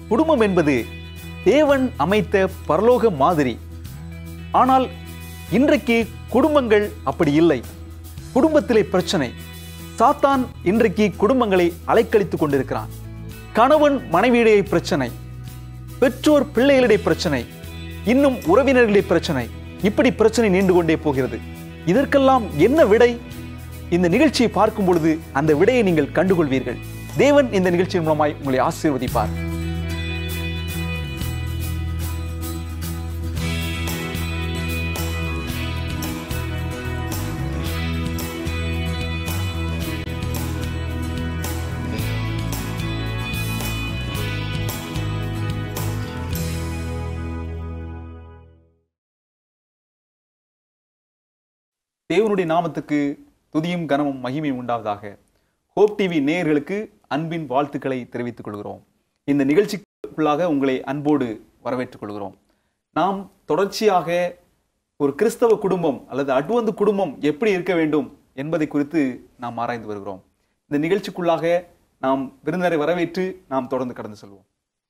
குடும்பம் என்பது தேவன் அமைத்த பரலோக மாதிரி ஆனால் இன்றைக்கு குடும்பங்கள் அப்படி இல்லை குடும்பத்திலே பிரச்சனை சாத்தான் இன்றைக்கு குடும்பங்களை அலைக்கழித்துக் கொண்டிருக்கிறான் கணவன் மனைவியிடையே பிரச்சனை பெற்றோர் பிள்ளைகளிடையே பிரச்சனை இன்னும் உறவினர்களிடையே பிரச்சனை இப்படி பிரச்சனை நீண்டு கொண்டே போகிறது இதற்கெல்லாம் என்ன விடை இந்த நிகழ்ச்சியை பார்க்கும் பொழுது அந்த விடையை நீங்கள் கண்டுகொள்வீர்கள் தேவன் இந்த நிகழ்ச்சியின் மூலமாய் உங்களை ஆசீர்வதிப்பார் தேவனுடைய நாமத்துக்கு துதியும் கனமும் மகிமையும் உண்டாவதாக ஹோப் டிவி நேயர்களுக்கு அன்பின் வாழ்த்துக்களை தெரிவித்துக் கொள்கிறோம் இந்த நிகழ்ச்சிக்குள்ளாக உங்களை அன்போடு வரவேற்றுக் கொள்கிறோம் நாம் தொடர்ச்சியாக ஒரு கிறிஸ்தவ குடும்பம் அல்லது அட்வந்து குடும்பம் எப்படி இருக்க வேண்டும் என்பதை குறித்து நாம் ஆராய்ந்து வருகிறோம் இந்த நிகழ்ச்சிக்குள்ளாக நாம் விருந்தினரை வரவேற்று நாம் தொடர்ந்து கடந்து செல்வோம்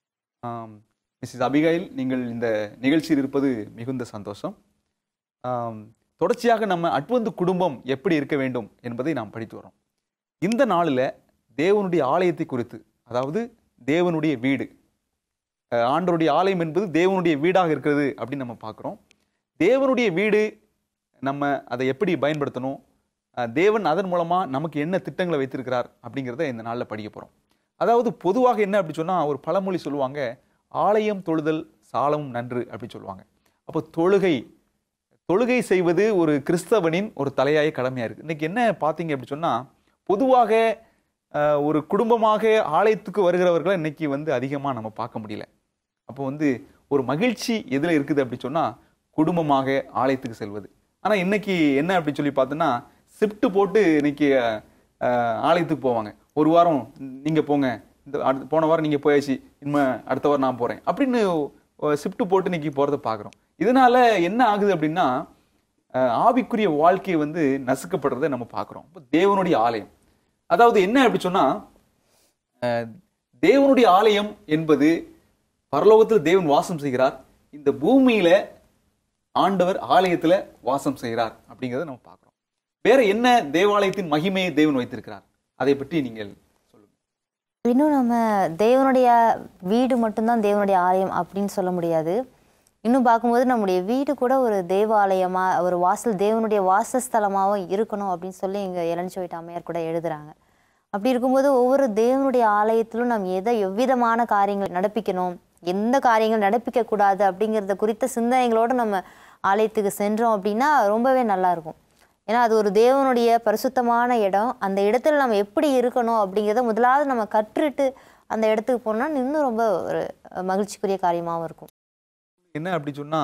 மிஸ்ஸஸ் அபிகாயில் நீங்கள் இந்த நிகழ்ச்சியில் இருப்பது மிகுந்த சந்தோஷம் ஆம், தொடர்ச்சியாக நம்ம அட்வந்து குடும்பம் எப்படி இருக்க வேண்டும் என்பதை நாம் படித்து வரோம் இந்த நாளில் தேவனுடைய ஆலயத்தை குறித்து அதாவது தேவனுடைய வீடு அஹ், ஆண்டவருடைய ஆலயம் என்பது தேவனுடைய வீடாக இருக்கிறது அப்படின்னு நம்ம பார்க்குறோம் தேவனுடைய வீடு நம்ம அதை எப்படி பயன்படுத்தணும் அஹ், தேவன் அதன் மூலமாக நமக்கு என்ன திட்டங்களை வைத்திருக்கிறார் அப்படிங்கிறத இந்த நாளில் படிக்க போகிறோம் அதாவது பொதுவாக என்ன அப்படி சொன்னால் ஒரு பழமொழி சொல்லுவாங்க ஆலயம் தொழுதல் சாலமும் நன்று அப்படி சொல்லுவாங்க அப்போ தொழுகை தொழுகை செய்வது ஒரு கிறிஸ்தவனின் ஒரு தலையாய கடமையாக இருக்குது இன்னைக்கு என்ன பார்த்தீங்க அப்படி சொன்னால் பொதுவாக அஹ், ஒரு குடும்பமாக ஆலயத்துக்கு வருகிறவர்களை இன்னைக்கு வந்து அதிகமாக நம்ம பார்க்க முடியல அப்போ வந்து ஒரு மகிழ்ச்சி எதில் இருக்குது அப்படி சொன்னால் குடும்பமாக ஆலயத்துக்கு செல்வது ஆனால் இன்னைக்கு என்ன அப்படி சொல்லி பார்த்தோன்னா ஷிஃப்ட் போட்டு இன்னைக்கு அஹ், ஆலயத்துக்கு போவாங்க ஒரு வாரம் நீங்கள் போங்க இந்த அடுத்த போன வாரம் நீங்கள் போயாச்சு இனிமே அடுத்த வாரம் நான் போகிறேன் அப்படின்னு ஷிஃப்ட் போட்டு இன்னைக்கு போகிறத பார்க்குறோம் இதனால என்ன ஆகுது அப்படின்னா அஹ், ஆவிக்குரிய வாழ்க்கையை வந்து நசுக்கப்படுறதை நம்ம பார்க்குறோம் இப்போ தேவனுடைய ஆலயம் அதாவது என்ன அப்படி சொன்னால் அஹ், தேவனுடைய ஆலயம் என்பது பரலோகத்தில் தேவன் வாசம் செய்கிறார் இந்த பூமியில ஆண்டவர் ஆலயத்துல வாசம் செய்கிறார் அப்படிங்கிறத நம்ம பார்க்குறோம் வேற என்ன தேவாலயத்தின் மகிமையை தேவன் வைத்திருக்கிறார் அதை பற்றி நீங்கள் சொல்லுங்க இன்னும் நம்ம தேவனுடைய வீடு மட்டும்தான் தேவனுடைய ஆலயம் அப்படின்னு சொல்ல முடியாது இன்னும் பார்க்கும்போது நம்முடைய வீடு கூட ஒரு தேவாலயமா ஒரு வாசல் தேவனுடைய வாசஸ்தலமாகவும் இருக்கணும் அப்படின்னு சொல்லி இங்கே இளஞ்சோயிட்டு அம்மையார் கூட எழுதுறாங்க அப்படி இருக்கும்போது ஒவ்வொரு தேவனுடைய ஆலயத்திலும் நாம் எதை எவ்விதமான காரியங்கள் நடப்பிக்கணும் எந்த காரியங்கள் நடப்பிக்க கூடாது அப்படிங்கிறத குறித்த சிந்தனைகளோடு நம்ம ஆலயத்துக்கு சென்றோம் அப்படின்னா ரொம்பவே நல்லா இருக்கும் ஏன்னா அது ஒரு தேவனுடைய பரிசுத்தமான இடம் அந்த இடத்துல நம்ம எப்படி இருக்கணும் அப்படிங்கிறத முதலாவது நம்ம கற்றுட்டு அந்த இடத்துக்கு போனோம்னா இன்னும் ரொம்ப ஒரு மகிழ்ச்சிக்குரிய காரியமாகவும் இருக்கும் என்ன அப்படி சொன்னா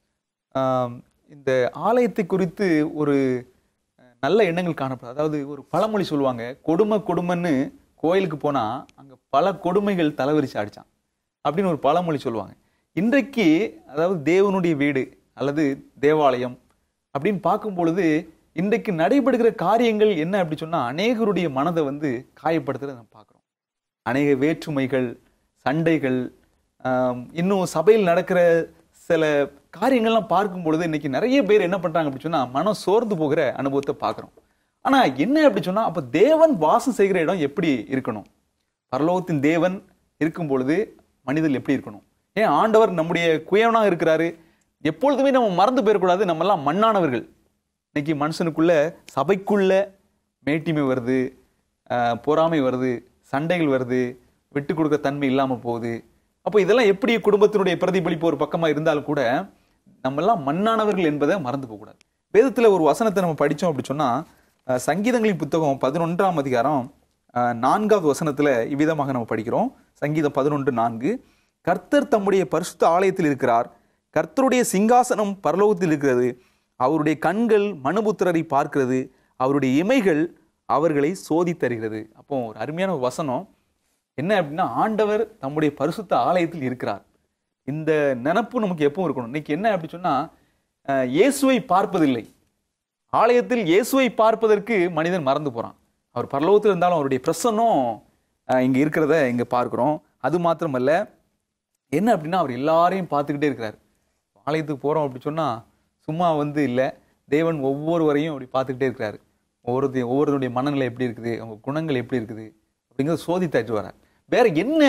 ஆம், இந்த ஆலயத்தை குறித்து ஒரு அஹ், நல்ல எண்ணங்கள் காணப்படும் அதாவது ஒரு பழமொழி சொல்லுவாங்க கொடுமை கொடுமைன்னு கோயிலுக்கு போனா அங்க பல கொடுமைகள் தலைவரிச்சு அடிச்சான் அப்படின்னு ஒரு பழமொழி சொல்லுவாங்க இன்றைக்கு அதாவது தேவனுடைய வீடு அல்லது தேவாலயம் அப்படின்னு பார்க்கும் பொழுது இன்றைக்கு நடைபெறுகிற காரியங்கள் என்ன அப்படி சொன்னா அநேகருடைய மனதை வந்து காயப்படுத்துறதை நம்ம பார்க்குறோம் அநேக வேற்றுமைகள் சண்டைகள் ஆம், இன்னும் சபையில் நடக்கிற சில காரியங்கள்லாம் பார்க்கும் பொழுது இன்னைக்கு நிறைய பேர் என்ன பண்றாங்க அப்படி சொன்னா மனம் சோர்ந்து போகிற அனுபவத்தை பார்க்குறோம் ஆனா என்ன அப்படி சொன்னா அப்ப தேவன் வாசம் செய்கிற இடம் எப்படி இருக்கணும் பரலோகத்தின் தேவன் இருக்கும் பொழுது மனிதர்கள் எப்படி இருக்கணும் ஏன் ஆண்டவர் நம்முடைய குயவனாக இருக்கிறாரு எப்பொழுதுமே நம்ம மறந்து போயிடக்கூடாது நம்ம எல்லாம் மண்ணானவர்கள் இன்னைக்கு மனுஷனுக்குள்ள சபைக்குள்ள மேட்டிமை வருது ஆஹ், பொறாமை வருது சண்டைகள் வருது விட்டு கொடுக்க தன்மை இல்லாமல் போகுது அப்போ இதெல்லாம் எப்படி குடும்பத்தினுடைய பிரதிபலிப்பு ஒரு பக்கமாக இருந்தாலும் கூட நம்ம எல்லாம் மண்ணானவர்கள் என்பதை மறந்து போகக்கூடாது வேதத்தில் ஒரு வசனத்தை நம்ம படித்தோம் அப்படி சொன்னால் சங்கீதங்களின் புத்தகம் பதினொன்றாம் அதிகாரம் ஆஹ், நான்காவது வசனத்தில் இவ்விதமாக நம்ம படிக்கிறோம் சங்கீதம் பதினொன்று நான்கு கர்த்தர் தம்முடைய பரிசுத்த ஆலயத்தில் இருக்கிறார் கர்த்தருடைய சிங்காசனம் பரலோகத்தில் இருக்கிறது அவருடைய கண்கள் மனுபுத்திரரை பார்க்கிறது அவருடைய இமைகள் அவர்களை சோதித்தருகிறது அப்போ ஒரு அருமையான ஒரு வசனம் என்ன அப்படின்னா ஆண்டவர் தம்முடைய பரிசுத்த ஆலயத்தில் இருக்கிறார் இந்த நினப்பு நமக்கு எப்பவும் இருக்கணும் இன்னைக்கு என்ன அப்படி சொன்னா அஹ், இயேசுவை பார்ப்பதில்லை ஆலயத்தில் இயேசுவை பார்ப்பதற்கு மனிதன் மறந்து போறான் அவர் பரலோகத்தில் இருந்தாலும் அவருடைய பிரசன்னம் அஹ், இங்க இருக்கிறத இங்க பார்க்கிறோம் அது மாத்திரமல்ல என்ன அப்படின்னா அவர் எல்லாரையும் பார்த்துக்கிட்டே இருக்கிறார் ஆலயத்துக்கு போகிறோம் அப்படி சொன்னால் சும்மா வந்து இல்லை தேவன் ஒவ்வொருவரையும் அப்படி பார்த்துக்கிட்டே இருக்கிறாரு ஒவ்வொருத்தையும் ஒவ்வொருத்தருடைய மனநிலை எப்படி இருக்குது அவங்க குணங்கள் எப்படி இருக்குது அப்படிங்கிறத சோதித்தாச்சு வரார் வேற என்ன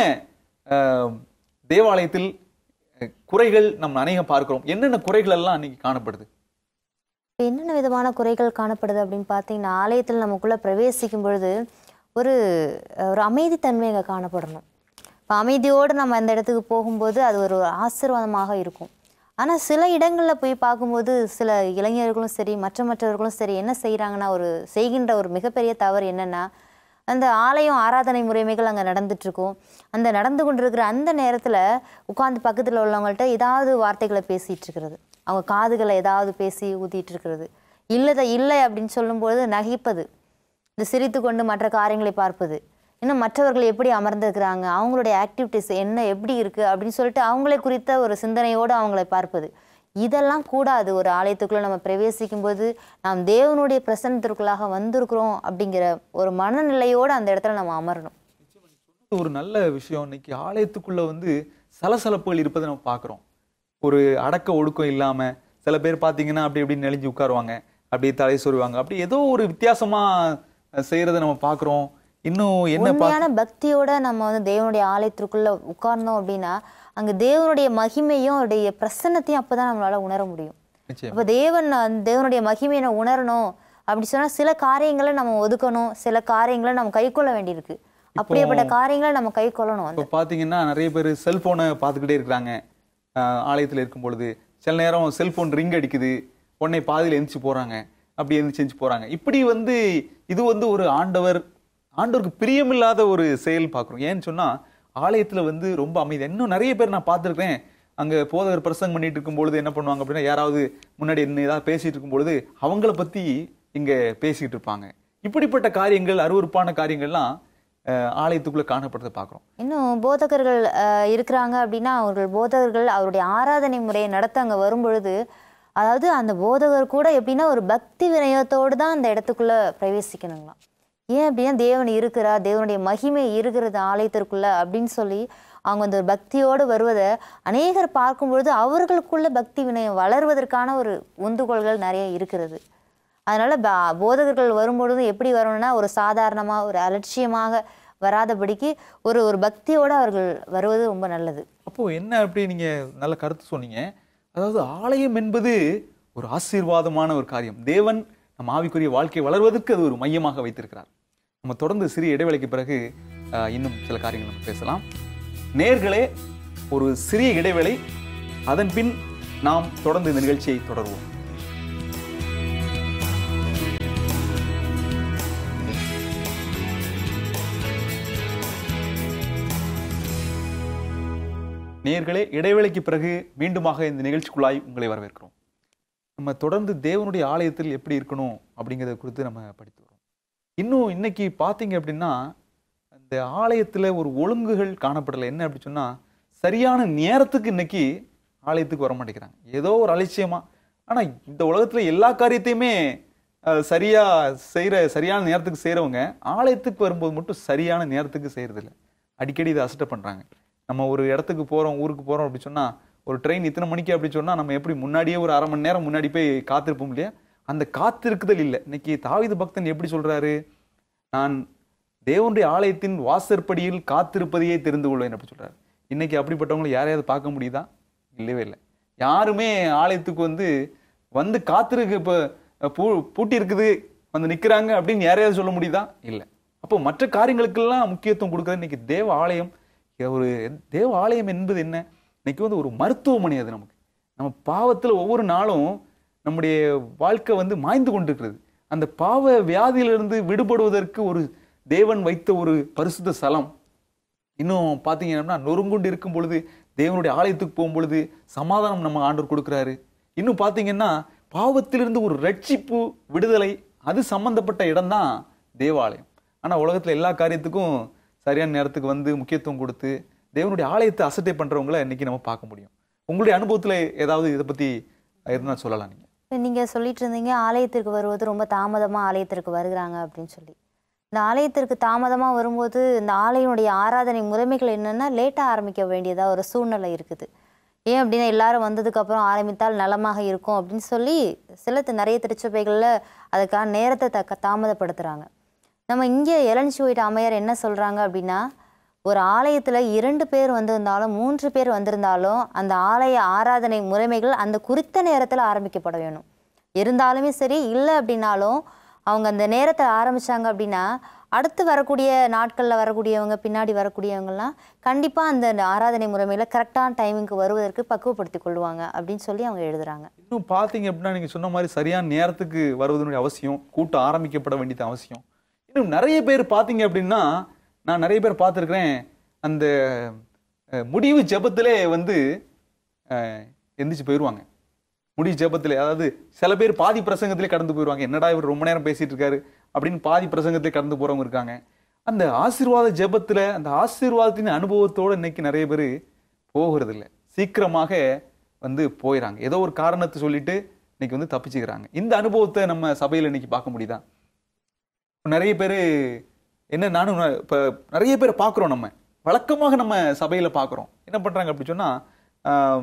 ஆஹ், தேவாலயத்தில் அஹ், குறைகள் நம்ம அநேகம் பார்க்கிறோம் என்னென்ன குறைகள் எல்லாம் அன்னைக்கு காணப்படுது இப்போ என்னென்ன விதமான குறைகள் காணப்படுது அப்படின்னு பார்த்தீங்கன்னா ஆலயத்தில் நமக்குள்ளே பிரவேசிக்கும் பொழுது ஒரு ஒரு அமைதித்தன்மை அங்கே காணப்படணும் இப்போ அமைதியோடு நம்ம அந்த இடத்துக்கு போகும்போது அது ஒரு ஆசீர்வாதமாக இருக்கும் ஆனால் சில இடங்களில் போய் பார்க்கும்போது சில இளைஞர்களும் சரி மற்ற மற்றவர்களும் சரி என்ன செய்கிறாங்கன்னா ஒரு செய்கின்ற ஒரு மிகப்பெரிய தவறு என்னென்னா அந்த ஆலயம் ஆராதனை முறைமைகள் அங்கே நடந்துட்டுருக்கும் அந்த நடந்து கொண்டிருக்கிற அந்த நேரத்தில் உட்காந்து பக்கத்தில் உள்ளவங்கள்ட்ட ஏதாவது வார்த்தைகளை பேசிகிட்டு இருக்கிறது அவங்க காதுகளை ஏதாவது பேசி ஊதிட்டு இருக்கிறது இல்லதை இல்லை அப்படின்னு சொல்லும்போது நகைப்பது இந்த சிரித்து கொண்டு மற்ற காரியங்களை பார்ப்பது இன்னும் மற்றவர்கள் எப்படி அமர்ந்திருக்கிறாங்க அவங்களுடைய ஆக்டிவிட்டிஸ் என்ன எப்படி இருக்குது அப்படின்னு சொல்லிட்டு அவங்களை குறித்த ஒரு சிந்தனையோடு அவங்களை பார்ப்பது இதெல்லாம் கூடாது ஒரு ஆலயத்துக்குள்ளே நம்ம பிரவேசிக்கும் போது நாம் தேவனுடைய பிரசன்னத்திற்குள்ளாக வந்திருக்கிறோம் அப்படிங்கிற ஒரு மனநிலையோடு அந்த இடத்துல நம்ம அமரணும் ஒரு நல்ல விஷயம் இன்னைக்கு ஆலயத்துக்குள்ள வந்து சலசலப்புகள் இருப்பதை நம்ம பார்க்குறோம் ஒரு அடக்க ஒடுக்கம் இல்லாம சில பேர் பார்த்தீங்கன்னா அப்படி இப்படி நெளிஞ்சு உட்காருவாங்க அப்படியே தலை சொருவாங்க அப்படி ஏதோ ஒரு வித்தியாசமா அஹ், செய்யறதை நம்ம பார்க்குறோம் இன்னும் என்ன பா உண்மையான பக்தியோட நம்ம வந்து தேவனுடைய ஆலயத்திற்குள்ள உட்கார்ந்தோம் அப்படின்னா அங்க தேவனுடைய மகிமையும் அவருடைய பிரசன்னத்தையும் அப்பதான் நம்மளால உணர முடியும் நிச்சயம் அப்போ தேவன் அந்த தேவனுடைய மகிமையை நான் உணரணும் அப்படி சொன்னா சில காரியங்களை நம்ம ஒதுக்கணும் சில காரியங்களை நம்ம கை கொள்ள வேண்டியிருக்கு அப்படியேப்பட்ட காரியங்களை நம்ம கை கொள்ளணும் வந்து இப்போ பார்த்தீங்கன்னா நிறைய பேர் செல்போனை பார்த்துக்கிட்டே இருக்கிறாங்க ஆஹ் ஆலயத்தில் இருக்கும் பொழுது சில நேரம் செல்போன் ரிங் அடிக்குது உடனே பாதியில் எந்திரிச்சு போறாங்க அப்படி எந்திரிச்சு எந்திரிச்சு போறாங்க இப்படி வந்து இது வந்து ஒரு ஆண்டவர் ஆண்டவருக்கு பிரியமில்லாத ஒரு செயல் பார்க்குறோம் ஏன்னு சொன்னா ஆலயத்துல வந்து ரொம்ப அமைதி இன்னும் நிறைய பேர் நான் பார்த்துருக்கேன் அங்க போதகர் பிரசங்கம் பண்ணிட்டு இருக்கும் பொழுது என்ன பண்ணுவாங்க அப்படின்னா யாராவது முன்னாடி என்ன ஏதாவது பேசிட்டு இருக்கும் பொழுது அவங்கள பத்தி இங்க பேசிட்டு இருப்பாங்க இப்படிப்பட்ட காரியங்கள் அருவருப்பான காரியங்கள்லாம் ஆஹ் ஆலயத்துக்குள்ள காணப்படுறதை பார்க்குறோம் இன்னும் போதகர்கள் அஹ், இருக்கிறாங்க அப்படின்னா அவர்கள் போதகர்கள் அவருடைய ஆராதனை முறையை நடத்த அங்கே வரும்பொழுது அதாவது அந்த போதகர் கூட எப்படின்னா ஒரு பக்தி வினயத்தோடு தான் அந்த இடத்துக்குள்ள பிரவேசிக்கணுங்களாம் ஏன் அப்படின்னா தேவன் இருக்கிறா தேவனுடைய மகிமை இருக்கிறது ஆலயத்திற்குள்ள அப்படின்னு சொல்லி அவங்க அந்த ஒரு பக்தியோடு வருவதை அநேகர் பார்க்கும்பொழுது அவர்களுக்குள்ள பக்தி வினயம் வளர்வதற்கான ஒரு உந்துகோள்கள் நிறைய இருக்கிறது அதனால ப- போதகர்கள் வரும்பொழுது எப்படி வரணும்னா ஒரு சாதாரணமா ஒரு அலட்சியமாக வராதபடிக்கு ஒரு ஒரு பக்தியோட அவர்கள் வருவது ரொம்ப நல்லது அப்போ என்ன அப்படி நீங்க நல்ல கருத்து சொன்னீங்க அதாவது ஆலயம் என்பது ஒரு ஆசீர்வாதமான ஒரு காரியம் தேவன் நம் ஆவிக்குரிய வாழ்க்கை வளர்வதற்கு அது ஒரு மையமாக வைத்திருக்கிறார் நம்ம தொடர்ந்து சிறிய இடைவேளைக்கு பிறகு ஆஹ், இன்னும் சில காரியங்கள் நம்ம பேசலாம் நேர்களே ஒரு சிறிய இடைவேளை அதன் பின் நாம் தொடர்ந்து இந்த நிகழ்ச்சியை தொடர்வோம் நேர்களே இடைவேளைக்கு பிறகு மீண்டுமாக இந்த நிகழ்ச்சிக்குள்ளாய் உங்களை வரவேற்கிறோம் நம்ம தொடர்ந்து தேவனுடைய ஆலயத்தில் எப்படி இருக்கணும் அப்படிங்கிறத குறித்து நம்ம படித்து வரோம் இன்னும் இன்னைக்கு பார்த்தீங்க அப்படின்னா அந்த ஆலயத்தில் ஒரு ஒழுங்குகள் காணப்படலை என்ன அப்படி சொன்னா சரியான நேரத்துக்கு இன்னைக்கு ஆலயத்துக்கு வர மாட்டேங்கிறாங்க ஏதோ ஒரு அலட்சியமா ஆனா இந்த உலகத்துல எல்லா காரியத்தையுமே அஹ், சரியா செய்யற சரியான நேரத்துக்கு செய்றவங்க ஆலயத்துக்கு வரும்போது மட்டும் சரியான நேரத்துக்கு செய்யறதில்ல அடிக்கடி இதை அசட்டை பண்றாங்க நம்ம ஒரு இடத்துக்கு போறோம் ஊருக்கு போறோம் அப்படி சொன்னா ஒரு ட்ரெயின் இத்தனை மணிக்கு அப்படி சொன்னா நம்ம எப்படி முன்னாடியே ஒரு அரை மணி நேரம் முன்னாடி போய் காத்திருப்போம் இல்லையா அந்த காத்திருக்குதல் இல்லை இன்னைக்கு தாவீது பக்தன் எப்படி சொல்றாரு நான் தேவனுடைய ஆலயத்தின் வாசற்படியில் காத்திருப்பதையே தெரிந்து கொள்வேன் அப்படி சொல்றாரு இன்னைக்கு அப்படிப்பட்டவங்களை யாரையாவது பார்க்க முடியுதா இல்லவே இல்லை யாருமே ஆலயத்துக்கு வந்து வந்து காத்திருக்கு இப்போ பூ பூட்டி இருக்குது வந்து நிக்கிறாங்க அப்படின்னு யாரையாவது சொல்ல முடியுதா இல்லை அப்போ மற்ற காரியங்களுக்கெல்லாம் முக்கியத்துவம் கொடுக்குறது இன்னைக்கு தேவ ஆலயம் இது ஒரு தேவ ஆலயம் என்பது என்ன இன்னைக்கு வந்து ஒரு மருத்துவமனை அது நமக்கு நம்ம பாவத்துல ஒவ்வொரு நாளும் நம்முடைய வாழ்க்கை வந்து மாய்ந்து கொண்டிருக்கிறது அந்த பாவ வியாதியிலிருந்து விடுபடுவதற்கு ஒரு தேவன் வைத்த ஒரு பரிசுத்த ஸ்தலம் இன்னும் பார்த்தீங்கன்னா நொறுங்குண்டு இருக்கும் பொழுது தேவனுடைய ஆலயத்துக்கு போகும் பொழுது சமாதானம் நம்ம ஆண்டவர் கொடுக்குறாரு இன்னும் பார்த்தீங்கன்னா பாவத்திலிருந்து ஒரு ரட்சிப்பு விடுதலை அது சம்பந்தப்பட்ட இடம்தான் தேவாலயம் ஆனால் உலகத்தில் எல்லா காரியத்துக்கும் சரியான நேரத்துக்கு வந்து முக்கியத்துவம் கொடுத்து தேவனுடைய ஆலயத்தை அசட்டை பண்றவங்கள இன்னைக்கு நம்ம பார்க்க முடியும் உங்களுடைய அனுபவத்தில் ஏதாவது இதை பற்றி இருந்தால் சொல்லலாம் நீங்கள் நீங்க சொல்லிட்டு இருந்தீங்க ஆலயத்திற்கு வருவது ரொம்ப தாமதமா ஆலயத்திற்கு வருகிறாங்க அப்படின்னு சொல்லி இந்த ஆலயத்திற்கு தாமதமாக வரும்போது இந்த ஆலயனுடைய ஆராதனை முறைமைகள் என்னென்னா லேட்டாக ஆரம்பிக்க வேண்டியதாக ஒரு சூழ்நிலை இருக்குது ஏன் அப்படின்னா எல்லாரும் வந்ததுக்கப்புறம் ஆரம்பித்தால் நலமாக இருக்கும் அப்படின்னு சொல்லி சில தி- நிறைய திருச்சபைகளில் அதுக்கான நேரத்தை தக்க தாமதப்படுத்துகிறாங்க நம்ம இங்கே இளஞ்சி போயிட்டு அம்மையார் என்ன சொல்கிறாங்க அப்படின்னா ஒரு ஆலயத்தில் இரண்டு பேர் வந்திருந்தாலும் மூன்று பேர் வந்திருந்தாலும் அந்த ஆலய ஆராதனை முறைமைகள் அந்த குறித்த நேரத்தில் ஆரம்பிக்கப்பட வேணும் இருந்தாலுமே சரி இல்லை அப்படின்னாலும் அவங்க அந்த நேரத்தை ஆரம்பிச்சாங்க அப்படின்னா அடுத்து வரக்கூடிய நாட்களில் வரக்கூடியவங்க பின்னாடி வரக்கூடியவங்கலாம் கண்டிப்பாக அந்த ஆராதனை முறைமையில் கரெக்டான டைமிங்க்கு வருவதற்கு பக்குவப்படுத்தி கொள்வாங்க அப்படின்னு சொல்லி அவங்க எழுதுறாங்க இன்னும் பார்த்தீங்க அப்படின்னா நீங்க சொன்ன மாதிரி சரியான நேரத்துக்கு வருவதனுடைய அவசியம் கூட்டம் ஆரம்பிக்கப்பட வேண்டியது அவசியம் இன்னும் நிறைய பேர் பார்த்தீங்க அப்படின்னா நான் நிறைய பேர் பார்த்துருக்கிறேன் அந்த அஹ், முடிவு ஜெபத்திலே வந்து அஹ், எந்திரிச்சு போயிடுவாங்க முடிவு ஜெபத்திலே அதாவது சில பேர் பாதி பிரசங்கத்திலே கடந்து போயிடுவாங்க என்னடா இவர் ரொம்ப நேரம் பேசிட்டு இருக்காரு அப்படின்னு பாதி பிரசங்கத்திலே கடந்து போறவங்க இருக்காங்க அந்த ஆசீர்வாத ஜெபத்துல அந்த ஆசீர்வாதத்தின் அனுபவத்தோட இன்னைக்கு நிறைய பேர் போகிறது இல்ல சீக்கிரமாக வந்து போயிடறாங்க ஏதோ ஒரு காரணத்தை சொல்லிட்டு இன்னைக்கு வந்து தப்பிச்சுக்கிறாங்க இந்த அனுபவத்தை நம்ம சபையில இன்னைக்கு பார்க்க முடியுதா நிறைய பேர் என்ன நானும் ந- இப்ப நிறைய பேரை பார்க்குறோம் நம்ம வழக்கமாக நம்ம சபையில பார்க்குறோம் என்ன பண்றாங்க அப்படி சொன்னா ஆம்,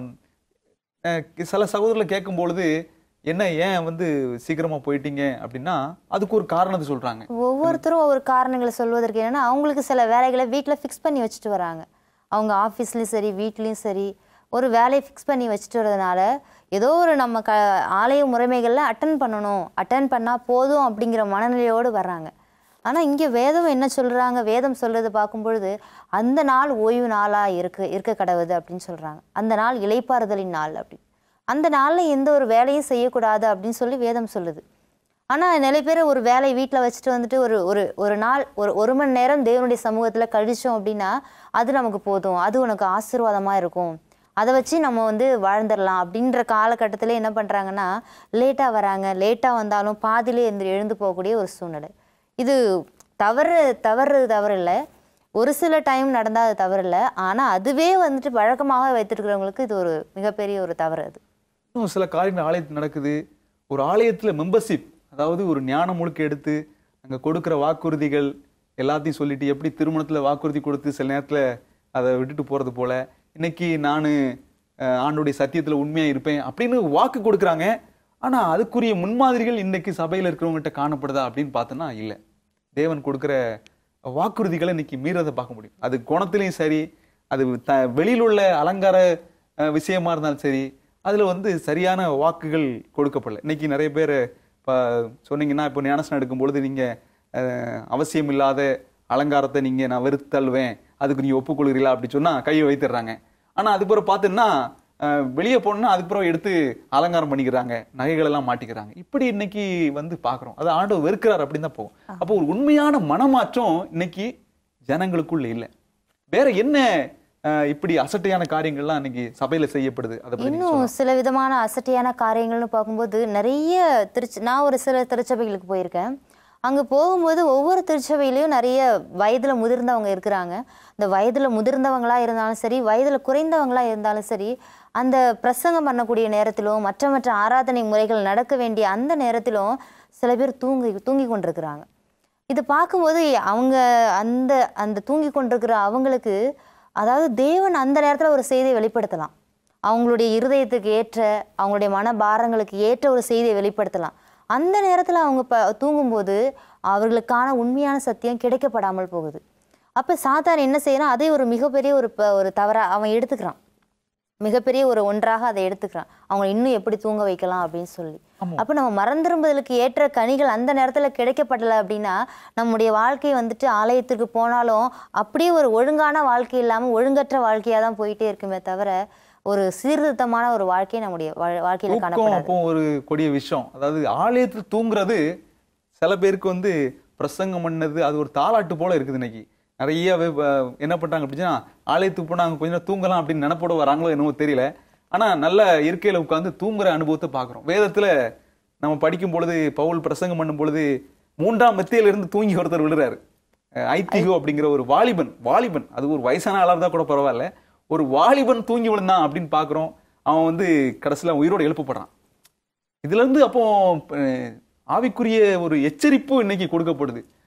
அஹ், சில சகோதரர்கள் கேட்கும் பொழுது என்ன ஏன் வந்து சீக்கிரமா போயிட்டீங்க அப்படின்னா அதுக்கு ஒரு காரணத்தை சொல்றாங்க ஒவ்வொருத்தரும் ஒவ்வொரு காரணங்களை சொல்வதற்கு என்னன்னா அவங்களுக்கு சில வேலைகளை வீட்டில் ஃபிக்ஸ் பண்ணி வச்சுட்டு வராங்க அவங்க ஆஃபீஸ்லேயும் சரி வீட்லேயும் சரி ஒரு வேலையை ஃபிக்ஸ் பண்ணி வச்சுட்டு வரதுனால ஏதோ ஒரு நம்ம க ஆலய முறைமைகளில் அட்டன் பண்ணணும் அட்டன் பண்ணால் போதும் அப்படிங்கிற மனநிலையோடு வர்றாங்க ஆனால் இங்கே வேதம் என்ன சொல்கிறாங்க வேதம் சொல்றது பார்க்கும்பொழுது அந்த நாள் ஓய்வு நாளாக இருக்கு இருக்க கடவுது அப்படின்னு சொல்கிறாங்க அந்த நாள் இளைப்பாறுதலின் நாள் அப்படி அந்த நாளில் எந்த ஒரு வேலையும் செய்யக்கூடாது அப்படின்னு சொல்லி வேதம் சொல்லுது ஆனால் நிறைய பேர் ஒரு வேலையை வீட்டில் வச்சுட்டு வந்துட்டு ஒரு ஒரு ஒரு நாள் ஒரு ஒரு மணி நேரம் தேவனுடைய சமூகத்தில் கழிச்சோம் அப்படின்னா அது நமக்கு போதும் அது உனக்கு ஆசீர்வாதமாக இருக்கும் அதை வச்சு நம்ம வந்து வாழ்ந்துடலாம் அப்படின்ற காலகட்டத்தில் என்ன பண்ணுறாங்கன்னா லேட்டாக வராங்க லேட்டாக வந்தாலும் பாதியிலே எழுந்து எழுந்து போகக்கூடிய ஒரு சூழ்நிலை இது தவறு தவறு தவறு இல்லை ஒரு சில டைம் நடந்தால் அது தவறு இல்லை ஆனால் அதுவே வந்துட்டு வழக்கமாக வைத்திருக்கிறவங்களுக்கு இது ஒரு மிகப்பெரிய ஒரு தவறு அது இன்னும் சில காரியங்கள் ஆலயத்தில் நடக்குது ஒரு ஆலயத்துல மெம்பர்ஷிப் அதாவது ஒரு ஞானம் முழுக்க எடுத்து அங்க கொடுக்கிற வாக்குறுதிகள் எல்லாத்தையும் சொல்லிட்டு எப்படி திருமணத்துல வாக்குறுதி கொடுத்து சில நேரத்துல அதை விட்டுட்டு போறது போல இன்னைக்கு நான் ஆண்டுடைய சத்தியத்துல உண்மையா இருப்பேன் அப்படின்னு வாக்கு கொடுக்குறாங்க ஆனா அதுக்குரிய முன்மாதிரிகள் இன்னைக்கு சபையில இருக்கிறவங்ககிட்ட காணப்படுதா அப்படின்னு பார்த்தோன்னா இல்லை தேவன் கொடுக்கிற வாக்குறுதிகளை இன்னைக்கு மீறதை பார்க்க முடியும் அது குணத்திலையும் சரி அது த வெளியில் உள்ள அலங்கார அஹ், விஷயமா இருந்தாலும் சரி அதுல வந்து சரியான வாக்குகள் கொடுக்கப்படல இன்னைக்கு நிறைய பேர் இப்போ சொன்னீங்கன்னா இப்போ ஞானஸ்நானம் எடுக்கும் பொழுது நீங்க அஹ், அவசியம் இல்லாத அலங்காரத்தை நீங்க நான் வெறுத்து தள்ளுவேன் அதுக்கு நீ ஒப்புக்கொள்கிறீங்களா அப்படி சொன்னா கையை வைத்துடுறாங்க ஆனா அதுக்கு பிறகு பார்த்தீங்கன்னா அஹ், வெளியே போனா அதுக்கு பிறகு எடுத்து அலங்காரம் பண்ணிக்கிறாங்க நகைகள் எல்லாம் மாட்டிக்கிறாங்க இப்படி இன்னைக்கு வந்து பாக்குறோம் அது ஆண்டவர் வெறுக்கிறார் அப்படின்னு தான் போகும் அப்போ ஒரு உண்மையான மனமாற்றம் இன்னைக்கு ஜனங்களுக்குள்ள இல்லை வேற என்ன அஹ், இப்படி அசட்டையான காரியங்கள்லாம் இன்னைக்கு சபையில செய்யப்படுது அதை பத்தி நீங்க இன்னும் சில விதமான அசட்டையான காரியங்கள்னு பார்க்கும்போது நிறைய திருச்சி நான் ஒரு சில திருச்சபைகளுக்கு போயிருக்கேன் அங்கே போகும்போது ஒவ்வொரு திருச்சபையிலையும் நிறைய வயதில் முதிர்ந்தவங்க இருக்கிறாங்க இந்த வயதில் முதிர்ந்தவங்களா இருந்தாலும் சரி வயதில் குறைந்தவங்களா இருந்தாலும் சரி அந்த பிரசங்கம் பண்ணக்கூடிய நேரத்திலும் மற்ற மற்ற ஆராதனை முறைகள் நடக்க வேண்டிய அந்த நேரத்திலும் சில பேர் தூங்கி தூங்கி கொண்டிருக்கிறாங்க இது பார்க்கும்போது அவங்க அந்த அந்த தூங்கி கொண்டிருக்கிற அவங்களுக்கு அதாவது தேவன் அந்த நேரத்தில் ஒரு செய்தியை வெளிப்படுத்தலாம் அவங்களுடைய இருதயத்துக்கு ஏற்ற அவங்களுடைய மனபாரங்களுக்கு ஏற்ற ஒரு செய்தியை வெளிப்படுத்தலாம் அந்த நேரத்தில் அவங்க ப தூங்கும்போது அவர்களுக்கான உண்மையான சத்தியம் கிடைக்கப்படாமல் போகுது அப்போ சாத்தான் என்ன செய்யறான் அதை ஒரு மிகப்பெரிய ஒரு ப- ஒரு தவறாக அவன் எடுத்துக்கிறான் மிகப்பெரிய ஒரு ஒன்றாக அதை எடுத்துக்கிறான் அவங்க இன்னும் எப்படி தூங்க வைக்கலாம் அப்படின்னு சொல்லி அப்போ நம்ம மறந்திரும்பதற்கு ஏற்ற கனிகள் அந்த நேரத்தில் கிடைக்கப்படலை அப்படின்னா நம்முடைய வாழ்க்கை வந்துட்டு ஆலயத்துக்கு போனாலும் அப்படியே ஒரு ஒழுங்கான வாழ்க்கை இல்லாமல் ஒழுங்கற்ற வாழ்க்கையாக தான் போயிட்டே இருக்குமே தவிர ஒரு சீர்திருத்தமான ஒரு வாழ்க்கை நம்முடைய வாழ்- வாழ்க்கையில தூக்கம் காணப்படாது அப்போ ஒரு கொடிய விஷயம் அதாவது ஆலயத்தில் தூங்குறது சில பேருக்கு வந்து பிரசங்கம் பண்ணது அது ஒரு தாலாட்டு போல இருக்குது இன்னைக்கு நிறைய வே- வ- என்ன பண்றாங்க அப்படின்னா ஆலயத்துக்கு போனா அங்க கொஞ்ச நேரம் தூங்கலாம் அப்படின்னு நினைப்போட வராங்களோ என்னவோ தெரியல ஆனா நல்ல இருக்கையில உட்கார்ந்து தூங்குற அனுபவத்தை பார்க்கிறோம் வேதத்துல நம்ம படிக்கும் பொழுது பவுல் பிரசங்கம் பண்ணும் பொழுது மூன்றாம் மெத்தையில இருந்து தூங்கி ஒருத்தர் விழுறாரு அஹ் ஐத்திகோ அப்படிங்கிற ஒரு வாலிபன் வாலிபன் அது ஒரு வயசான ஆளா இருந்தா கூட பரவாயில்ல ஒரு வாலிபன் தூங்கி விழுந்தான் அப்படின்னு பார்க்கிறோம் அவன் வந்து கடைசியில உயிரோட எழுப்பப்படுறான் இதுல இருந்து அப்போ அஹ், ஆவிக்குரிய ஒரு எச்சரிப்பு இன்னைக்கு கொடுக்கப்படுது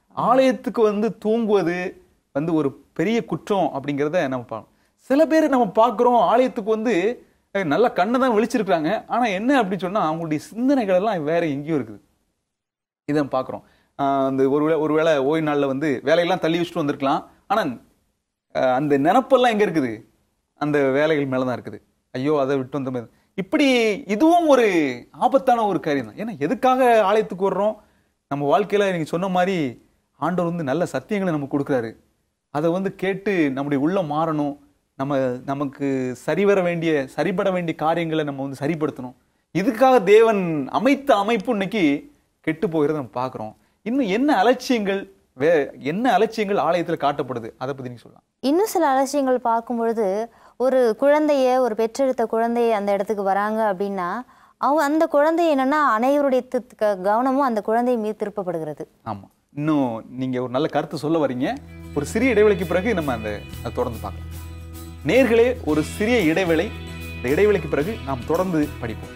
ஆலயத்துக்கு வந்து தூங்குவது வந்து ஒரு பெரிய குற்றம் அப்படிங்கிறத நம்ம பார்க்கணும் சில பேர் நம்ம பார்க்குறோம் ஆலயத்துக்கு வந்து அஹ், நல்ல கண்ணை தான் விழிச்சிருக்காங்க ஆனா என்ன அப்படி சொன்னா அவங்களுடைய சிந்தனைகள் எல்லாம் வேற எங்கேயோ இருக்குது இதை நம்ம பார்க்குறோம் அந்த ஒருவேளை ஒருவேளை ஓய்வு நாளில் வந்து வேலையெல்லாம் தள்ளி வச்சுட்டு வந்திருக்கலாம் ஆனால் அந்த நினப்பெல்லாம் எங்கே இருக்குது அந்த வேலைகள் மேலே தான் இருக்குது ஐயோ அதை விட்டு வந்த மாதிரி இப்படி இதுவும் ஒரு ஆபத்தான ஒரு காரியம் தான் ஏன்னா எதுக்காக ஆலயத்துக்கு வர்றோம் நம்ம வாழ்க்கையில் நீங்கள் சொன்ன மாதிரி ஆண்டவர் வந்து நல்ல சத்தியங்களை நமக்கு கொடுக்குறாரு அதை வந்து கேட்டு நம்முடைய உள்ளம் மாறணும் நம்ம நமக்கு சரிவர வேண்டிய சரிபட வேண்டிய காரியங்களை நம்ம வந்து சரிப்படுத்தணும் இதுக்காக தேவன் அமைத்த அமைப்பு இன்னைக்கு கெட்டு போகிறத நம்ம பார்க்குறோம் இன்னும் என்ன அலட்சியங்கள் வே என்ன அலட்சியங்கள் ஆலயத்தில் காட்டப்படுது அதை பற்றி நீங்கள் சொல்லலாம் இன்னும் சில அலட்சியங்கள் பார்க்கும் பொழுது ஒரு குழந்தைய ஒரு பெற்றெடுத்த குழந்தைய அந்த இடத்துக்கு வராங்க அப்படின்னா அவங்க அந்த குழந்தை என்னன்னா அனைவருடைய தி- க- கவனமும் அந்த குழந்தை மீது திருப்பப்படுகிறது ஆமாம் இன்னும் நீங்கள் ஒரு நல்ல கருத்து சொல்ல வரீங்க ஒரு சிறிய இடைவெளிக்கு பிறகு நம்ம அந்த அதை தொடர்ந்து பார்க்கலாம் நேர்களே ஒரு சிறிய இடைவேளை இந்த இடைவெளிக்கு பிறகு நாம் தொடர்ந்து படிப்போம்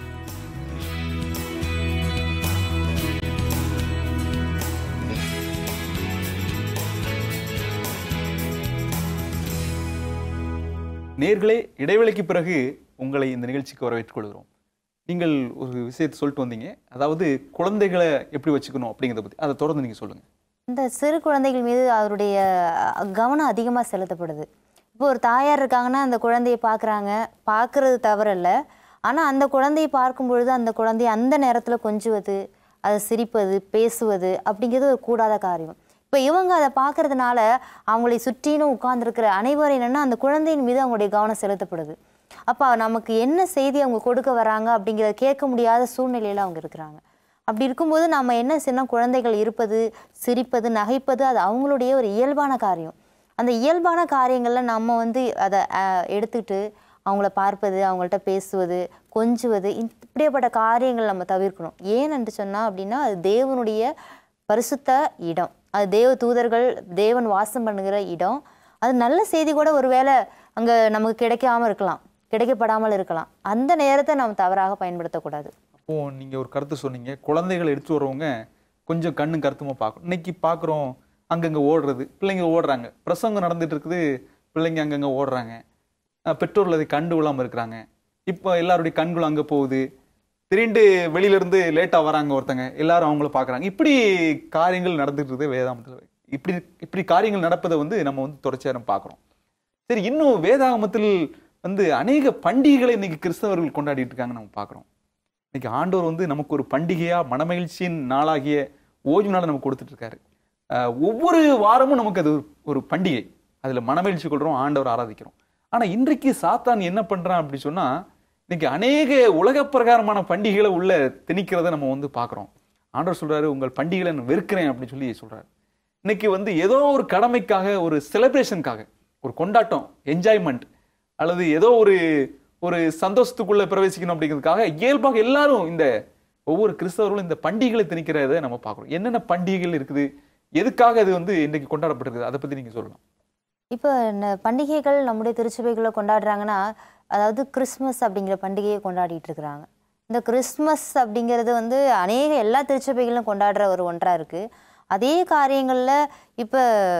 நேர்களே இடைவேளைக்கு பிறகு உங்களை இந்த நிகழ்ச்சிக்கு வரவேற்றுக் கொள்கிறோம் நீங்கள் ஒரு விஷயத்தை சொல்லிட்டு வந்தீங்க அதாவது குழந்தைகளை எப்படி வச்சுக்கணும் அப்படிங்கிறத பற்றி அதை தொடர்ந்து நீங்கள் சொல்லுங்கள் இந்த சிறு குழந்தைகள் மீது அவருடைய அஹ், கவனம் அதிகமாக செலுத்தப்படுது இப்போ ஒரு தாயார் இருக்காங்கன்னா அந்த குழந்தையை பார்க்குறாங்க பார்க்கறது தவறல்ல ஆனால் அந்த குழந்தையை பார்க்கும் பொழுது அந்த குழந்தையை அந்த நேரத்தில் கொஞ்சுவது அதை சிரிப்பது பேசுவது அப்படிங்கிறது ஒரு கூடாத காரியம் இப்போ இவங்க அதை பார்க்கறதுனால அவங்களை சுற்றினும் உட்கார்ந்துருக்கிற அனைவரும் என்னன்னா அந்த குழந்தையின் மீது அவங்களுடைய கவனம் செலுத்தப்படுது அப்போ நமக்கு என்ன செய்தி அவங்க கொடுக்க வராங்க அப்படிங்கிறத கேட்க முடியாத சூழ்நிலையில் அவங்க இருக்கிறாங்க அப்படி இருக்கும்போது நம்ம என்ன செய்யணும் குழந்தைகள் இருப்பது சிரிப்பது நகைப்பது அது அவங்களுடைய ஒரு இயல்பான காரியம் அந்த இயல்பான காரியங்களில் நம்ம வந்து அதை அஹ், எடுத்துக்கிட்டு அவங்கள பார்ப்பது அவங்கள்ட்ட பேசுவது கொஞ்சுவது இப்படிப்பட்ட காரியங்கள் நம்ம தவிர்க்கணும் ஏன் என்று சொன்னால் அப்படின்னா அது தேவனுடைய பரிசுத்த இடம் அது தேவ தூதர்கள் தேவன் வாசம் பண்ணுகிற இடம் அது நல்ல செய்தி கூட ஒருவேளை அங்கே நமக்கு கிடைக்காம இருக்கலாம் கிடைக்கப்படாமல் இருக்கலாம் அந்த நேரத்தை நம்ம தவறாக பயன்படுத்தக்கூடாது அப்போ நீங்க ஒரு கருத்து சொன்னீங்க குழந்தைகளை எடுத்து வரவங்க கொஞ்சம் கண்ணும் கருத்துமா பார்க்கணும் இன்னைக்கு பார்க்குறோம் அங்கங்க ஓடுறது பிள்ளைங்க ஓடுறாங்க பிரசங்கம் நடந்துட்டு இருக்குது பிள்ளைங்க அங்கங்க ஓடுறாங்க அஹ் பெற்றோர்கள் அதை கண்டு கொள்ளாம இருக்கிறாங்க இப்போ எல்லாருடைய கண்களும் அங்க போகுது திடீர்னு வெளியில இருந்து லேட்டா வராங்க ஒருத்தங்க எல்லாரும் அவங்கள பார்க்கறாங்க இப்படி காரியங்கள் நடந்துட்டு இருக்குது வேதாமத்தில் இப்படி இப்படி காரியங்கள் நடப்பதை வந்து நம்ம வந்து தொடர்ச்சியாக நம்ம பார்க்குறோம் சரி இன்னும் வேதாகமத்தில் வந்து அநேக பண்டிகைகளை இன்னைக்கு கிறிஸ்தவர்கள் கொண்டாடிட்டு இருக்காங்க நம்ம பார்க்குறோம் இன்னைக்கு ஆண்டவர் வந்து நமக்கு ஒரு பண்டிகையா மனமகிழ்ச்சியின் நாளாகிய ஓய்வு நாளை நமக்கு கொடுத்துட்டு இருக்காரு அஹ் ஒவ்வொரு வாரமும் நமக்கு அது ஒரு- ஒரு பண்டிகை அதுல மனமகிழ்ச்சி கொள்றோம் ஆண்டவர் ஆராதிக்கிறோம் ஆனா இன்றைக்கு சாத்தான் என்ன பண்றான் அப்படி சொன்னா இன்னைக்கு அநேக உலக பிரகாரமான பண்டிகைகளை உள்ள திணிக்கிறத நம்ம வந்து பார்க்குறோம் ஆண்டவர் சொல்றாரு உங்கள் பண்டிகைகளை நான் வெறுக்கிறேன் அப்படின்னு சொல்லி சொல்றாரு இன்னைக்கு வந்து ஏதோ ஒரு கடமைக்காக ஒரு செலிப்ரேஷனுக்காக ஒரு கொண்டாட்டம் என்ஜாய்மெண்ட் அல்லது ஏதோ ஒரு ஒரு சந்தோஷத்துக்குள்ள பிரவேசிக்கணும் அப்படிங்கிறதுக்காக இயல்பாக எல்லாரும் இந்த ஒவ்வொரு கிறிஸ்தவர்களும் இந்த பண்டிகைகளை திணிக்கிறத நம்ம பார்க்குறோம் என்னென்ன பண்டிகைகள் இருக்குது எதுக்காக அது வந்து இன்னைக்கு கொண்டாடப்பட்டிருக்குது அதை பத்தி நீங்க சொல்லலாம் இப்போ ந- பண்டிகைகள் நம்முடைய திருச்சபைகளில் கொண்டாடுறாங்கன்னா அதாவது கிறிஸ்மஸ் அப்படிங்கிற பண்டிகையை கொண்டாடிட்டு இருக்கிறாங்க இந்த கிறிஸ்மஸ் அப்படிங்கிறது வந்து அநேக எல்லா திருச்சபைகளும் கொண்டாடுற ஒரு ஒன்றாக இருக்குது அதே காரியங்களில் இப்போ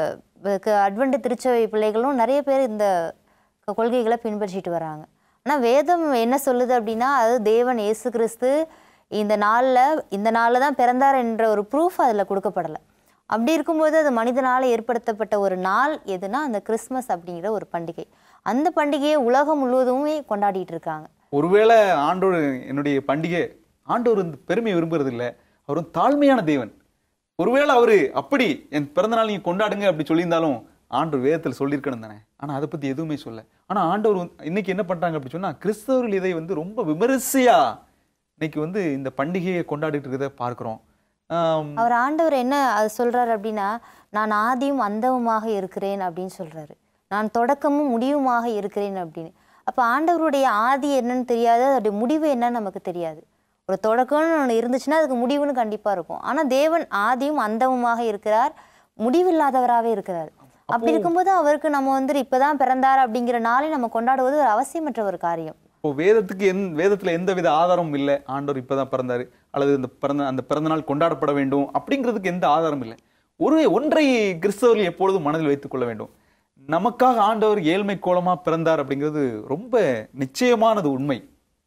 அட்வென்ட் திருச்சபை பிள்ளைகளும் நிறைய பேர் இந்த க- கொள்கைகளை பின்பற்றிட்டு வராங்க ஆனால் வேதம் என்ன சொல்லுது அப்படின்னா அது தேவன் இயேசு கிறிஸ்து இந்த நாளில் இந்த நாளில் தான் பிறந்தார் என்ற ஒரு ப்ரூஃப் அதில் கொடுக்கப்படலை அப்படி இருக்கும்போது அது மனிதனால் ஏற்படுத்தப்பட்ட ஒரு நாள் எதுனா அந்த கிறிஸ்மஸ் அப்படிங்கிற ஒரு பண்டிகை அந்த பண்டிகையை உலகம் முழுவதுமே கொண்டாடிட்டு இருக்காங்க ஒருவேளை ஆண்டோர் என்னுடைய பண்டிகை ஆண்டவர் இந்த பெருமையை விரும்புறது இல்லை அவர் வந்து தாழ்மையான தேவன் ஒருவேளை அவரு அப்படி என் பிறந்த நாள் நீங்க கொண்டாடுங்க அப்படி சொல்லியிருந்தாலும் ஆண்டவர் வேதத்தில் சொல்லியிருக்கணும் தானே ஆனா அதை பத்தி எதுவுமே சொல்ல ஆனா ஆண்டவர் வந்து இன்னைக்கு என்ன பண்றாங்க அப்படி சொன்னா கிறிஸ்தவர்கள் இதை வந்து ரொம்ப விமரிசையா இன்னைக்கு வந்து இந்த பண்டிகையை கொண்டாடிட்டு இருக்கிறத பார்க்கிறோம் ஆம், அவர் ஆண்டவர் என்ன அது சொல்றாரு அப்படின்னா நான் ஆதியும் அந்தவுமாக இருக்கிறேன் அப்படின்னு சொல்றாரு நான் தொடக்கமும் முடிவுமாக இருக்கிறேன் அப்படின்னு அப்போ ஆண்டவருடைய ஆதி என்னன்னு தெரியாது அதோடைய முடிவு என்னன்னு நமக்கு தெரியாது ஒரு தொடக்கம்னு ஒன்று இருந்துச்சுன்னா அதுக்கு முடிவுன்னு கண்டிப்பாக இருக்கும் ஆனால் தேவன் ஆதியும் அந்தவுமாக இருக்கிறார் முடிவில்லாதவராகவே இருக்கிறார் அப்படி இருக்கும்போது அவருக்கு நம்ம வந்து இப்பதான் பிறந்தார் அப்படிங்கிற நாளை நம்ம கொண்டாடுவது ஒரு அவசியமற்ற ஒரு காரியம் இப்போ வேதத்துக்கு எந் வேதத்துல எந்த வித ஆதாரமும் இல்லை ஆண்டவர் இப்பதான் பிறந்தாரு அல்லது இந்த பிறந்த அந்த பிறந்த நாள் கொண்டாடப்பட வேண்டும் அப்படிங்கிறதுக்கு எந்த ஆதாரம் இல்லை ஒரு ஒன்றை கிறிஸ்தவர்கள் எப்பொழுதும் மனதில் வைத்துக் கொள்ள வேண்டும் நமக்காக ஆண்டவர் ஏழ்மை கோலமா பிறந்தார் அப்படிங்கிறது ரொம்ப நிச்சயமானது உண்மை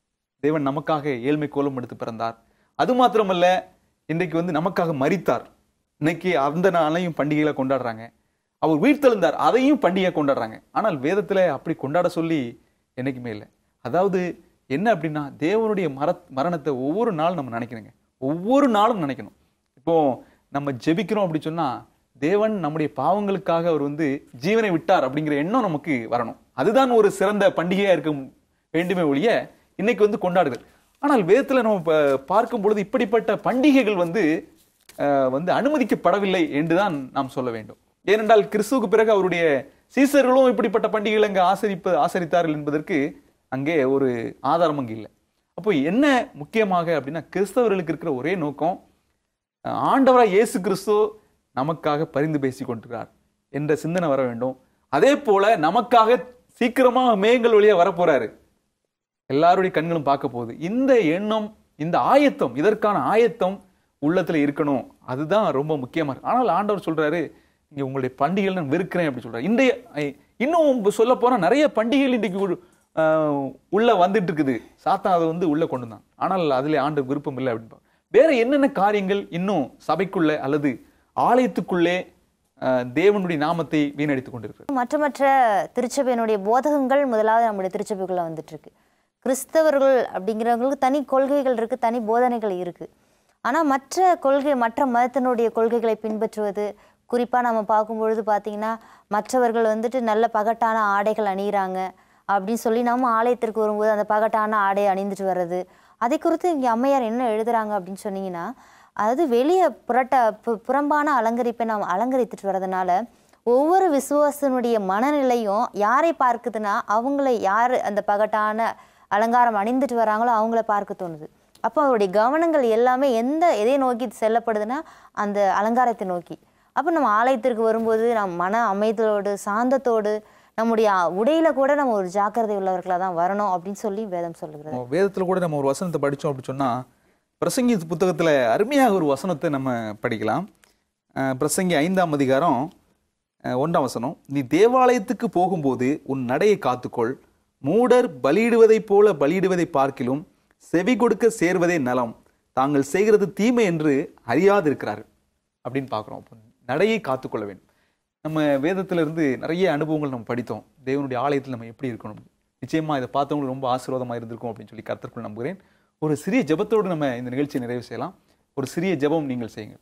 தேவன் நமக்காக ஏழ்மை கோலம் எடுத்து பிறந்தார் அது மாத்திரமல்ல இன்றைக்கு வந்து நமக்காக மரித்தார் இன்னைக்கு அந்த நாளையும் பண்டிகைகளை கொண்டாடுறாங்க அவர் உயிர்த்தெழுந்தார் அதையும் பண்டிகை கொண்டாடுறாங்க ஆனால் வேதத்துல அப்படி கொண்டாட சொல்லி என்னைக்குமே இல்லை அதாவது என்ன அப்படின்னா தேவனுடைய மர மரணத்தை ஒவ்வொரு நாளும் நம்ம நினைக்கணுங்க ஒவ்வொரு நாளும் நினைக்கணும் இப்போ நம்ம ஜெபிக்கிறோம் அப்படி சொன்னா தேவன் நம்முடைய பாவங்களுக்காக அவர் வந்து ஜீவனை விட்டார் அப்படிங்கிற எண்ணம் நமக்கு வரணும் அதுதான் ஒரு சிறந்த பண்டிகையா இருக்க வேண்டுமே ஒழிய இன்னைக்கு வந்து கொண்டாடுகள் ஆனால் வேதத்துல நம்ம ப- பார்க்கும் பொழுது இப்படிப்பட்ட பண்டிகைகள் வந்து அஹ், வந்து அனுமதிக்கப்படவில்லை என்றுதான் நாம் சொல்ல வேண்டும் ஏனென்றால் கிறிஸ்துவுக்கு பிறகு அவருடைய சீசர்களும் இப்படிப்பட்ட பண்டிகைகளை அங்கே ஆசரிப்பு ஆசரித்தார்கள் என்பதற்கு அங்கே ஒரு ஆதாரம் அங்கே இல்லை அப்போ என்ன முக்கியமாக அப்படின்னா கிறிஸ்தவர்களுக்கு இருக்கிற ஒரே நோக்கம் அஹ், ஆண்டவராய் இயேசு கிறிஸ்து நமக்காக பரிந்து பேசிக் கொண்டிருக்கிறார் என்ற சிந்தனை வர வேண்டும் அதே போல நமக்காக சீக்கிரமா மேகங்கள் வழியா வரப்போறாரு எல்லாருடைய கண்களும் பார்க்க போகுது இந்த எண்ணம் இந்த ஆயத்தம் இதற்கான ஆயத்தம் உள்ளத்துல இருக்கணும் அதுதான் ரொம்ப முக்கியமா இருக்கு ஆனால் ஆண்டவர் சொல்றாரு இங்க உங்களுடைய பண்டிகைகள் நான் வெறுக்கிறேன் அப்படி சொல்றாரு இன்றைய ஐ- இன்னும் சொல்ல போனா நிறைய பண்டிகைகள் இன்றைக்கு உள்- ஆஹ் உள்ள வந்துட்டு இருக்குது சாத்தான் அதை வந்து உள்ள கொண்டு வந்தான் ஆனால் அதுல ஆண்டவர் விருப்பம் இல்லை அப்படின்னு வேற என்னென்ன காரியங்கள் இன்னும் சபைக்குள்ள அல்லது ஆலயத்துக்குள்ளே ஆஹ் தேவனுடைய நாமத்தை வீணடித்துக் கொண்டிருக்கிறது மற்ற மற்ற திருச்சபையினுடைய போதகங்கள் முதலாவது நம்முடைய திருச்சபைக்குள்ள வந்துட்டு இருக்கு கிறிஸ்தவர்கள் அப்படிங்கிறவங்களுக்கு தனி கொள்கைகள் இருக்கு தனி போதனைகள் இருக்கு ஆனா மற்ற கொள்கை மற்ற மதத்தினுடைய கொள்கைகளை பின்பற்றுவது குறிப்பா நம்ம பார்க்கும் பொழுது பார்த்தீங்கன்னா மற்றவர்கள் வந்துட்டு நல்ல பகட்டான ஆடைகள் அணியிறாங்க அப்படின்னு சொல்லி நம்ம ஆலயத்திற்கு வரும்போது அந்த பகட்டான ஆடை அணிந்துட்டு வர்றது அதை குறித்து இங்கே அம்மையார் என்ன எழுதுறாங்க அப்படின்னு சொன்னீங்கன்னா அதாவது வெளியே புரட்ட பு- புறம்பான அலங்கரிப்பை நாம் அலங்கரித்துட்டு வர்றதுனால ஒவ்வொரு விசுவாசனுடைய மனநிலையும் யாரை பார்க்குதுன்னா அவங்கள யார் அந்த பகட்டான அலங்காரம் அணிந்துட்டு வராங்களோ அவங்கள பார்க்க தோணுது அப்போ அவருடைய கவனங்கள் எல்லாமே எந்த எதை நோக்கி செல்லப்படுதுன்னா அந்த அலங்காரத்தை நோக்கி அப்போ நம்ம ஆலயத்திற்கு வரும்போது நம் மன அமைதலோடு சாந்தத்தோடு நம்முடைய உடையில கூட நம்ம ஒரு ஜாக்கிரதை உள்ளவர்களாக தான் வரணும் அப்படின்னு சொல்லி வேதம் சொல்லுகிறது நம்ம வேதத்துல கூட நம்ம ஒரு வசனத்தை படிச்சோம் அப்படி சொன்னா பிரசங்கி புத்தகத்துல அருமையாக ஒரு வசனத்தை நம்ம படிக்கலாம் அஹ் பிரசங்கி ஐந்தாம் அதிகாரம் அஹ் ஒன்றாம் வசனம் நீ தேவாலயத்துக்கு போகும்போது உன் நடையை காத்துக்கொள் மூடர் பலியிடுவதைப் போல பலியிடுவதை பார்க்கிலும் செவி கொடுக்க சேர்வதே நலம் தாங்கள் செய்கிறது தீமை என்று அறியாதிருக்கிறார்கள் அப்படின்னு பார்க்குறோம் அப்போ நடையை காத்துக்கொள்ள வேண்டும் நம்ம வேதத்துல இருந்து நிறைய அனுபவங்கள் நம்ம படித்தோம் தேவனுடைய ஆலயத்தில் நம்ம எப்படி இருக்கணும் நிச்சயமா இதை பார்த்தவங்களுக்கு ரொம்ப ஆசீர்வாதமா இருந்திருக்கும் அப்படின்னு சொல்லி கருத்திற்குள் நம்புகிறேன் ஒரு சிறிய ஜெபத்தோடு நம்ம இந்த நிகழ்ச்சியை நிறைவு செய்யலாம் ஒரு சிறிய ஜெபம் நீங்கள் செய்யுங்க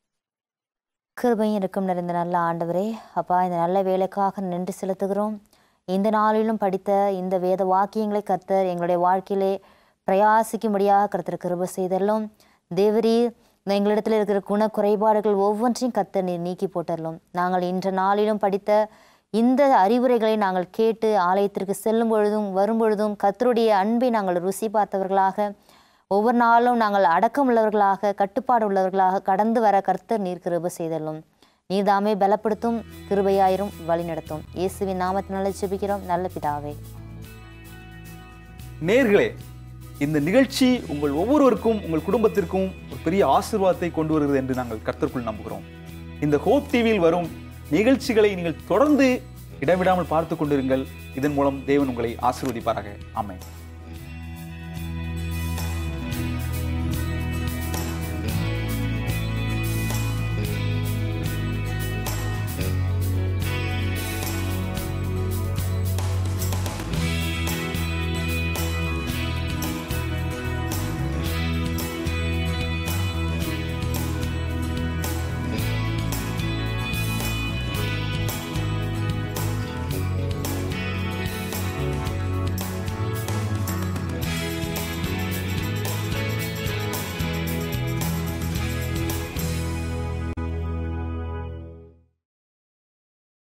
கிருபையும் இருக்கும் நிறைந்த நல்ல ஆண்டவரே அப்பா இந்த நல்ல வேலைக்காக நன்றி செலுத்துகிறோம் இந்த நாளிலும் படித்த இந்த வேத வாக்கியங்களை கர்த்தர் எங்களுடைய வாழ்க்கையிலே பிரயாசிக்கும்படியாக கர்த்தர் கிருபை செய்தரலும் தேவரீர் இந்த எங்களிடத்தில் இருக்கிற குண குறைபாடுகள் ஒவ்வொன்றையும் கர்த்தர் நீர் நீக்கி போட்டரலும் நாங்கள் இன்ற நாளிலும் படித்த இந்த அறிவுரைகளை நாங்கள் கேட்டு ஆலயத்திற்கு செல்லும் பொழுதும் வரும் பொழுதும் கர்த்தருடைய அன்பை நாங்கள் ருசி பார்த்தவர்களாக ஒவ்வொரு நாளும் நாங்கள் அடக்கமுள்ளவர்களாக கட்டுப்பாடு உள்ளவர்களாக கடந்து வர கர்த்தர் நீர் கிருபை செய்தலும் நீர்தாமே பலப்படுத்தும் கிருபையாயிரும் வழி நடத்தும் இயேசுவின் நாமத்தினால ஜெபிக்கிறோம் நல்ல பிதாவே நேர்களே இந்த நிகழ்ச்சி உங்கள் ஒவ்வொருவருக்கும் உங்கள் குடும்பத்திற்கும் ஒரு பெரிய ஆசீர்வாதத்தை கொண்டு வருகிறது என்று நாங்கள் கர்த்தருக்குள் நம்புகிறோம் இந்த ஹோப் டிவியில் வரும் நிகழ்ச்சிகளை நீங்கள் தொடர்ந்து இடைவிடாமல் பார்த்து கொண்டிருங்கள் இதன் மூலம் தேவன் உங்களை ஆசீர்வதிப்பாராக ஆமென்